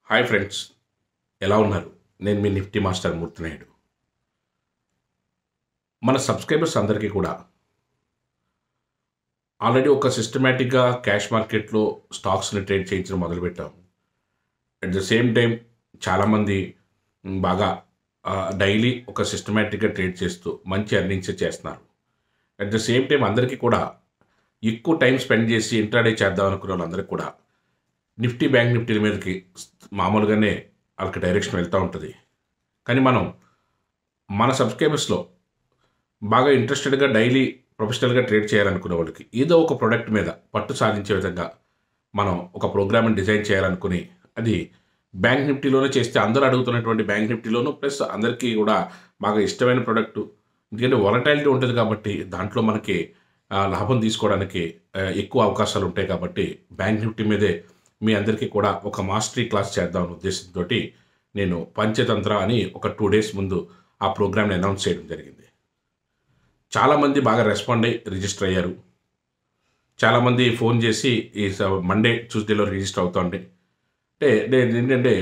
hi friends ఎలా ఉన్నారు నేను మీ నిఫ్టీ మాస్టర్ మూర్తినాయుడు మన సబ్స్క్రైబర్స్ అందరికీ కూడా ఆల్రెడీ ఒక సిస్టమేటిక్గా క్యాష్ మార్కెట్లో స్టాక్స్ని ట్రేడ్ చేయించడం మొదలుపెట్టాం అట్ ద సేమ్ టైం చాలామంది మ్, బాగా డైలీ ఒక సిస్టమేటిక్గా ట్రేడ్ చేస్తూ మంచి ఎర్నింగ్స్ చేస్తున్నారు అట్ ద సేమ్ టైం అందరికీ కూడా ఎక్కువ టైం స్పెండ్ చేసి ఇంట్రాడే చేద్దాం అనుకున్న వాళ్ళందరికీ కూడా నిఫ్టీ బ్యాంక్ నిఫ్టీ మీదకి మామూలుగానే వాళ్ళకి డైరెక్షన్ వెళ్తూ ఉంటుంది కానీ మనం మన సబ్స్క్రైబర్స్లో బాగా ఇంట్రెస్టెడ్గా డైలీ ప్రొఫెషనల్గా ట్రేడ్ చేయాలనుకునే వాళ్ళకి ఏదో ఒక ప్రోడక్ట్ మీద పట్టు సాధించే విధంగా మనం ఒక ప్రోగ్రామ్ని డిజైన్ చేయాలనుకుని అది బ్యాంక్ నిఫ్టీలోనే చేస్తే అందరూ అడుగుతున్నటువంటి బ్యాంక్ నిఫ్టీలోను ప్లస్ అందరికీ కూడా బాగా ఇష్టమైన ప్రోడక్ట్ ఎందుకంటే వొలటాలిటీ ఉంటుంది కాబట్టి దాంట్లో మనకి ఆ, లాభం తీసుకోవడానికి ఆ, ఎక్కువ అవకాశాలు ఉంటాయి కాబట్టి బ్యాంక్ నిఫ్టీ మీదే మీ అందరికీ కూడా ఒక మాస్టరీ క్లాస్ చేద్దాం అనే ఉద్దేశంతో నేను పంచతంత్ర అని ఒక టూ డేస్ ముందు ఆ ప్రోగ్రామ్ని అనౌన్స్ చేయడం జరిగింది చాలామంది బాగా రెస్పాండ్ అయ్యి రిజిస్టర్ అయ్యారు చాలామంది ఫోన్ చేసి ఈ స- మండే ట్యూస్డేలో రిజిస్టర్ అవుతాండి అంటే నేను ఏంటంటే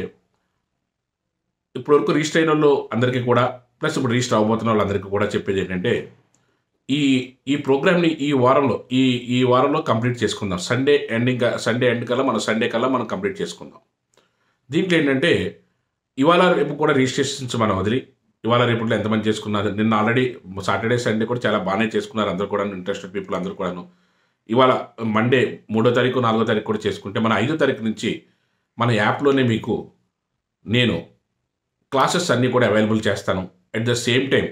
ఇప్పటివరకు రిజిస్టర్ అయిన వాళ్ళు అందరికీ కూడా ప్లస్ ఇప్పుడు రిజిస్టర్ అవ్వబోతున్న వాళ్ళందరికీ కూడా చెప్పేది ఏంటంటే ఈ ఈ ప్రోగ్రామ్ని ఈ వారంలో ఈ ఈ వారంలో కంప్లీట్ చేసుకుందాం సండే ఎండింగ్ సండే ఎండ్ కల్లా మనం సండే కల్లా మనం కంప్లీట్ చేసుకుందాం దీంట్లో ఏంటంటే ఇవాళ రేపు కూడా రిజిస్ట్రేషన్స్ మనం వదిలి ఇవాళ రేపుట్లో ఎంతమంది చేసుకున్నారు నిన్న ఆల్రెడీ సాటర్డే సండే కూడా చాలా బాగానే చేసుకున్నారు అందరూ కూడా ఇంట్రెస్టెడ్ పీపుల్ అందరూ కూడాను ఇవాళ మండే మూడో తారీఖు నాలుగో తారీఖు కూడా చేసుకుంటే మన ఐదో తారీఖు నుంచి మన యాప్లోనే మీకు నేను క్లాసెస్ అన్నీ కూడా అవైలబుల్ చేస్తాను అట్ ద సేమ్ టైం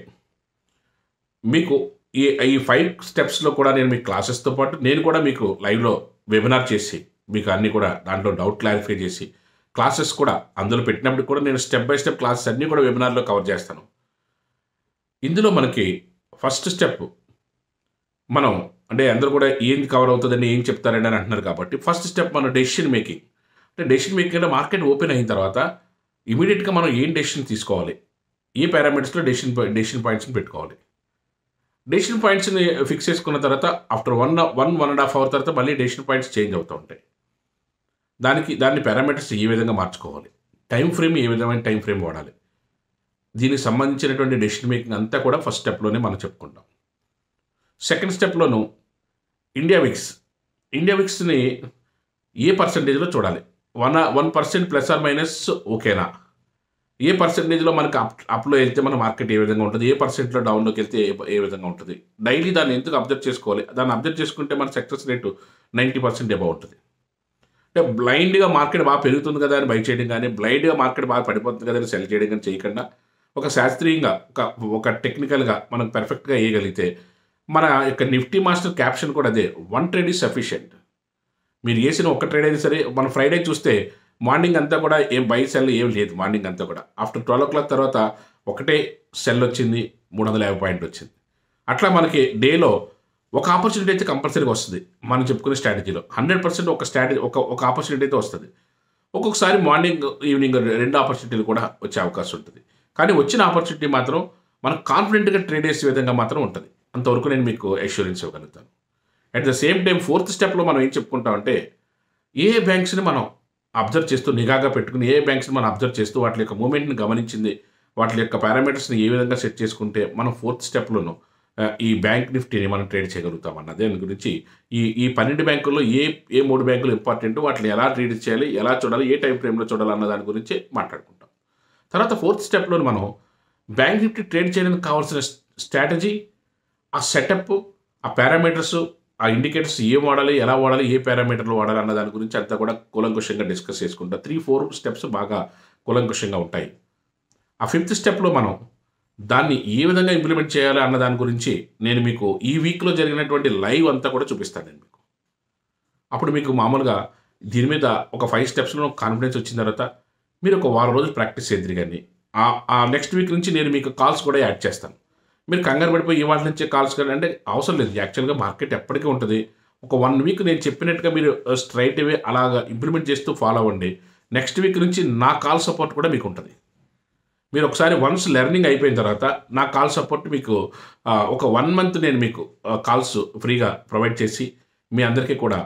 మీకు ఈ ఈ ఫైవ్ స్టెప్స్లో కూడా నేను మీ క్లాసెస్తో పాటు నేను కూడా మీకు లైవ్లో వెబినార్ చేసి మీకు అన్నీ కూడా దాంట్లో డౌట్ క్లారిఫై చేసి క్లాసెస్ కూడా అందులో పెట్టినప్పుడు కూడా నేను స్టెప్ బై స్టెప్ క్లాసెస్ అన్నీ కూడా వెబినార్లో కవర్ చేస్తాను ఇందులో మనకి ఫస్ట్ స్టెప్ మనం అంటే అందరూ కూడా ఏం కవర్ అవుతుందని ఏం చెప్తారని అని అంటున్నారు కాబట్టి ఫస్ట్ స్టెప్ మన డెసిషన్ మేకింగ్ అంటే డెసిషన్ మేకింగ్ అంటే మార్కెట్ ఓపెన్ అయిన తర్వాత ఇమీడియట్గా మనం ఏం డెసిషన్ తీసుకోవాలి ఏ పారామీటర్స్లో డెసిషన్ డెసిషన్ పాయింట్స్ని పెట్టుకోవాలి డెసిషన్ పాయింట్స్ని ఫిక్స్ చేసుకున్న తర్వాత after one one one and half hour తర్వాత మళ్ళీ డెసిషన్ పాయింట్స్ చేంజ్ అవుతూ ఉంటాయి దానికి దాని పారామీటర్స్ ఏ విధంగా మార్చుకోవాలి టైం ఫ్రేమ్ ఏ విధమైన టైం ఫ్రేమ్ వాడాలి దీనికి సంబంధించినటువంటి డెసిషన్ మేకింగ్ అంతా కూడా ఫస్ట్ స్టెప్లోనే మనం చెప్పుకుంటాం సెకండ్ స్టెప్లోను ఇండియా విక్స్ ఇండియా విక్స్ని ఏ పర్సంటేజ్లో చూడాలి one one percent plus or minus ఓకేనా ఏ పర్సెంటేజ్లో మనకి అప్ అప్లో వెళ్తే మన మార్కెట్ ఏ విధంగా ఉంటుంది ఏ పర్సెంట్లో డౌన్లోకి వెళ్తే ఏ ఏ విధంగా ఉంటుంది డైలీ దాన్ని ఎందుకు అబ్జర్వ్ చేసుకోవాలి దాన్ని అబ్జర్వ్ చేసుకుంటే మన success rate ninety percent above ఉంటుంది అంటే బ్లైండ్గా మార్కెట్ బాగా పెరుగుతుంది కదా అని బై చేయడం కానీ బ్లైండ్గా మార్కెట్ బాగా పడిపోతుంది కదా అని సెల్ చేయడం కానీ చేయకుండా ఒక శాస్త్రీయంగా ఒక ఒక టెక్నికల్గా మనం పర్ఫెక్ట్గా వేయగలిగితే మన యొక్క నిఫ్టీ మాస్టర్ క్యాప్షన్ కూడా అదే వన్ ట్రేడ్ ఈజ్ సఫిషియంట్ మీరు వేసిన ఒక్క ట్రేడ్ అయినా సరే మన ఫ్రైడే చూస్తే మార్నింగ్ అంతా కూడా ఏం బై సెల్ ఏం లేదు మార్నింగ్ అంతా కూడా ఆఫ్టర్ ట్వెల్వ్ ఓ క్లాక్ తర్వాత ఒకటే సెల్ వచ్చింది మూడు వందల యాభై పాయింట్ వచ్చింది అట్లా మనకి డేలో ఒక ఆపర్చునిటీ అయితే కంపల్సరీగా వస్తుంది మనం చెప్పుకునే స్ట్రాటజీలో హండ్రెడ్ పర్సెంట్ ఒక స్ట్రాటజీ ఒక ఒక ఆపర్చునిటీ అయితే వస్తుంది ఒక్కొక్కసారి మార్నింగ్ ఈవినింగ్ రెండు ఆపర్చునిటీలు కూడా వచ్చే అవకాశం ఉంటుంది కానీ వచ్చిన ఆపర్చునిటీ మాత్రం మనం కాన్ఫిడెంట్గా ట్రేడ్ చేసే విధంగా మాత్రం ఉంటుంది అంతవరకు నేను మీకు అష్యూరెన్స్ ఇవ్వగలుగుతాను at the same time fourth స్టెప్లో మనం ఏం చెప్పుకుంటామంటే ఏ బ్యాంక్స్ని మనం అబ్జర్వ్ చేస్తూ నిఘాగా పెట్టుకుని ఏ బ్యాంక్స్ని మనం అబ్జర్వ్ చేస్తూ వాటి యొక్క మూమెంట్ని గమనించింది వాటి యొక్క పారామీటర్స్ని ఏ విధంగా సెట్ చేసుకుంటే మనం ఫోర్త్ స్టెప్లోనూ ఆ, ఈ బ్యాంక్ నిఫ్టీని మనం ట్రేడ్ చేయగలుగుతాం అన్న దాని గురించి ఈ ఈ పన్నెండు బ్యాంకుల్లో ఏ ఏ మూడు బ్యాంకులు ఇంపార్టెంట్ వాటిని ఎలా ట్రేడ్ చేయాలి ఎలా చూడాలి ఏ టైం ఫ్రేమ్లో చూడాలి అన్న దాని గురించి మాట్లాడుకుంటాం తర్వాత ఫోర్త్ స్టెప్లో మనం బ్యాంక్ నిఫ్టీ ట్రేడ్ చేయడానికి కావాల్సిన స్ట్రాటజీ ఆ సెటప్ ఆ పారామీటర్స్ ఆ ఇండికేటర్స్ ఏం వాడాలి ఎలా వాడాలి ఏ పారామీటర్లు వాడాలి అన్న దాని గురించి అంతా కూడా కూలంకుషంగా డిస్కస్ చేసుకుంటా త్రీ ఫోర్ స్టెప్స్ బాగా కూలంకుషంగా ఉంటాయి ఆ ఫిఫ్త్ స్టెప్లో మనం దాన్ని ఏ విధంగా ఇంప్లిమెంట్ చేయాలి అన్న దాని గురించి నేను మీకు ఈ వీక్లో జరిగినటువంటి లైవ్ అంతా కూడా చూపిస్తాను నేను మీకు అప్పుడు మీకు మామూలుగా దీని మీద ఒక ఫైవ్ స్టెప్స్లో కాన్ఫిడెన్స్ వచ్చిన తర్వాత మీరు ఒక వారం రోజులు ప్రాక్టీస్ చేద్దరు కానీ ఆ నెక్స్ట్ వీక్ నుంచి నేను మీకు కాల్స్ కూడా యాడ్ చేస్తాను మీరు కంగారు పడిపోయి ఇవాళ నుంచే కాల్స్ కానీ అంటే అవసరం లేదు యాక్చువల్గా మార్కెట్ ఎప్పటికీ ఉంటుంది ఒక వన్ వీక్ నేను చెప్పినట్టుగా మీరు స్ట్రైట్ అవే అలాగా ఇంప్లిమెంట్ చేస్తూ ఫాలో అవ్వండి నెక్స్ట్ వీక్ నుంచి నా కాల్ సపోర్ట్ కూడా మీకు ఉంటుంది మీరు ఒకసారి వన్స్ లెర్నింగ్ అయిపోయిన తర్వాత నా కాల్ సపోర్ట్ మీకు ఆ, ఒక వన్ మంత్ నేను మీకు కాల్స్ ఫ్రీగా ప్రొవైడ్ చేసి మీ అందరికీ కూడా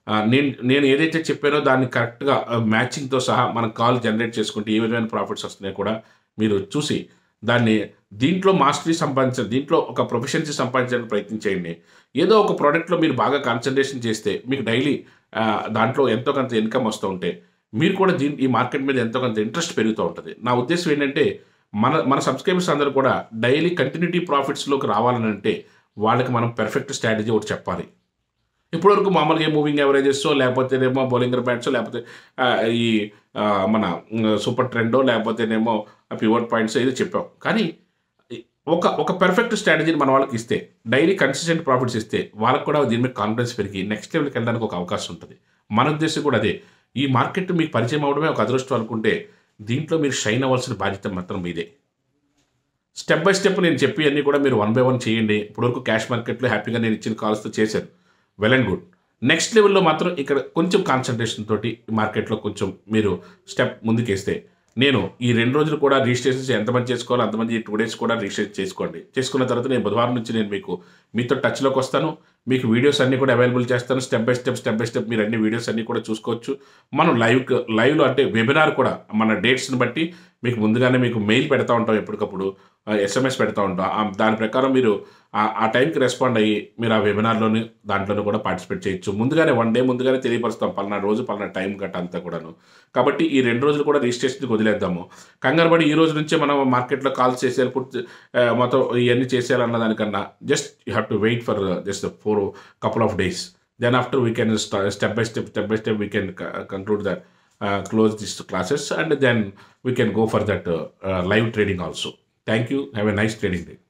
ఆ, నేను నేను ఏదైతే చెప్పానో దాన్ని కరెక్ట్గా మ్యాచింగ్తో సహా మనం కాల్ జనరేట్ చేసుకుంటే ఏ విధమైన ప్రాఫిట్స్ వస్తున్నాయో కూడా మీరు చూసి దాన్ని దీంట్లో మాస్టరీ సంపాదించండి దీంట్లో ఒక ప్రొఫెషన్సీ సంపాదించడానికి ప్రయత్నం చేయండి ఏదో ఒక ప్రోడక్ట్లో మీరు బాగా కాన్సన్ట్రేషన్ చేస్తే మీకు డైలీ దాంట్లో ఎంతో కొంత ఇన్కమ్ వస్తూ ఉంటే మీరు కూడా దీని ఈ మార్కెట్ మీద ఎంతో కొంత ఇంట్రెస్ట్ పెరుగుతూ ఉంటుంది నా ఉద్దేశం ఏంటంటే మన మన సబ్స్క్రైబర్స్ అందరూ కూడా డైలీ కంటిన్యూటీ ప్రాఫిట్స్లోకి రావాలని అంటే వాళ్ళకి మనం పెర్ఫెక్ట్ స్ట్రాటజీ ఒకటి చెప్పాలి ఇప్పటివరకు మామూలుగా ఏ మూవింగ్ యావరేజెస్ లేకపోతేనేమో బౌలింగర్ బ్యాట్స్ లేకపోతే ఆ, ఈ ఆ, మన సూపర్ ట్రెండో లేకపోతేనేమో ప్యూర్ పాయింట్స్ ఇది చెప్పాం కానీ ఒక ఒక పెర్ఫెక్ట్ స్ట్రాటజీని మన వాళ్ళకి ఇస్తే డైలీ కన్సిస్టెంట్ ప్రాఫిట్స్ ఇస్తే వాళ్ళకి కూడా దీని మీద కాన్ఫిడెన్స్ పెరిగి నెక్స్ట్ లెవెల్కి వెళ్ళడానికి ఒక అవకాశం ఉంటుంది మన ఉద్దేశం కూడా అదే ఈ మార్కెట్ మీకు పరిచయం అవడమే ఒక అదృష్టం అనుకుంటే దీంట్లో మీరు షైన్ అవ్వాల్సిన బాధ్యత మాత్రం మీదే స్టెప్ బై స్టెప్ నేను చెప్పి అన్నీ కూడా మీరు వన్ బై వన్ చేయండి ఇప్పటివరకు క్యాష్ మార్కెట్లో హ్యాపీగా నేను ఇచ్చిన కాల్స్తో చేశారు వెల్ అండ్ గుడ్ నెక్స్ట్ లెవెల్లో మాత్రం ఇక్కడ కొంచెం కాన్సన్ట్రేషన్ తోటి మార్కెట్లో కొంచెం మీరు స్టెప్ ముందుకేస్తే నేను ఈ రెండు రోజులు కూడా రిజిస్ట్రేషన్స్ ఎంతమంది చేసుకోవాలో అంతమంది ఈ టూ డేస్ కూడా రిజిస్ట్రేషన్ చేసుకోండి చేసుకున్న తర్వాత నేను బుధవారం నుంచి నేను మీకు మీతో టచ్లోకి వస్తాను మీకు వీడియోస్ అన్నీ కూడా అవైలబుల్ చేస్తాను step by step step by step మీరు అన్ని వీడియోస్ అన్నీ కూడా చూసుకోవచ్చు మనం లైవ్ లైవ్లో అంటే వెబినార్ కూడా మన డేట్స్ని బట్టి మీకు ముందుగానే మీకు మెయిల్ పెడతా ఉంటాం ఎప్పటికప్పుడు ఎస్ఎంఎస్ పెడతా ఉంటాం ఆ- దాని ప్రకారం మీరు ఆ- ఆ టైంకి రెస్పాండ్ అయ్యి మీరు ఆ వెబినార్లోని దాంట్లోనూ కూడా పార్టిసిపేట్ చేయొచ్చు ముందుగానే వన్ డే ముందుగానే తెలియపరుస్తాం పలానా రోజు పలానా టైం గట్ట అంతా కూడాను కాబట్టి ఈ రెండు రోజులు కూడా రిజిస్ట్రేషన్కి వదిలేద్దాము కంగారు పడి ఈ రోజు నుంచే మనం మార్కెట్లో కాల్స్ చేసేయాలి పూర్తి ఆ, మొత్తం ఇవన్నీ చేసేయాలన్న దానికన్నా just you have to wait for just for couple of days then after we can step by step step by step we can conclude that close this classes and then we can go for that live trading also thank you have a nice trading day